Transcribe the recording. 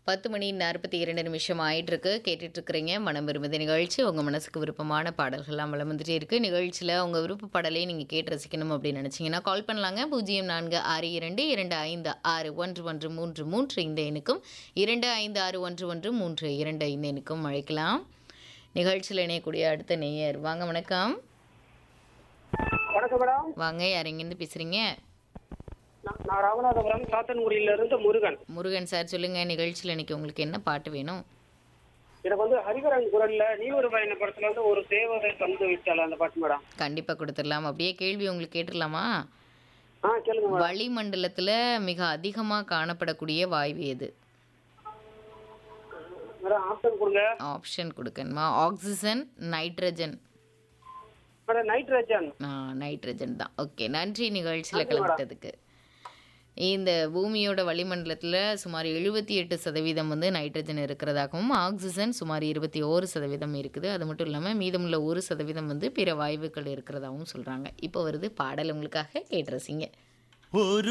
பத்து மணி நாற்பத்தி இரண்டு நிமிஷம் ஆயிட்டு இருக்கு கேட்டுட்டு இருக்கிறீங்க மனம் விரும்புத நிகழ்ச்சி உங்கள் மனசுக்கு விருப்பமான பாடல்கள்லாம் வளம் வந்துட்டே இருக்கு நிகழ்ச்சியில் உங்கள் விருப்ப பாடலை நீங்கள் கேட்டு ரசிக்கணும் அப்படின்னு நினச்சிங்கன்னா கால் பண்ணலாங்க பூஜ்ஜியம் நான்கு ஆறு இரண்டு இரண்டு ஐந்து ஆறு ஒன்று ஒன்று மூன்று மூன்று இந்த எண்ணுக்கும் இரண்டு ஐந்து ஆறு ஒன்று ஒன்று மூன்று இரண்டு இந்த எண்ணுக்கும் அழைக்கலாம் நிகழ்ச்சியில் இணையக்கூடிய அடுத்த நேயர் வாங்க வணக்கம் வணக்கம் மேடம் வாங்க யார் எங்கேருந்து பேசுகிறீங்க நான் நான் ராமநாதபுரம் சாத்தன்குடியில இருந்து முருகன் முருகன் சார் சொல்லுங்கள் நிகழ்ச்சியில் இன்னைக்கு உங்களுக்கு என்ன பாட்டு வேணும் எனக்கு வந்து ஹரிகரன் குரல்ல நீ ஒரு பயண படத்துல வந்து ஒரு தேவதை தந்து விட்டால அந்த பாட்டு மேடம் கண்டிப்பாக கொடுத்துடலாம் அப்படியே கேள்வி உங்களுக்கு கேட்டுடலாமா ஆ கேளுங்க மேடம் வளிமண்டலத்தில் மிக அதிகமாக காணப்படக்கூடிய வாயு எது மேடம் ஆப்ஷன் கொடுங்க ஆப்ஷன் கொடுக்கணுமா oxygen nitrogen madam nitrogen nitrogen தான் ஓகே நன்றி நிகழ்ச்சியில் கலந்துட்டதுக்கு இந்த பூமியோட வளிமண்டலத்தில் சுமார் எழுபத்தி எட்டு சதவீதம் வந்து நைட்ரஜன் இருக்கிறதாகவும் ஆக்சிஜன் சுமார் இருபத்தி ஓரு சதவீதம் இருக்குது அது மட்டும் இல்லாமல் மீதமுள்ள ஒரு சதவீதம் வந்து பிற வாயுக்கள் இருக்கிறதாகவும் சொல்கிறாங்க இப்போ வருது பாடல் உங்களுக்காக கேட்டு ரசிங்க ஒரு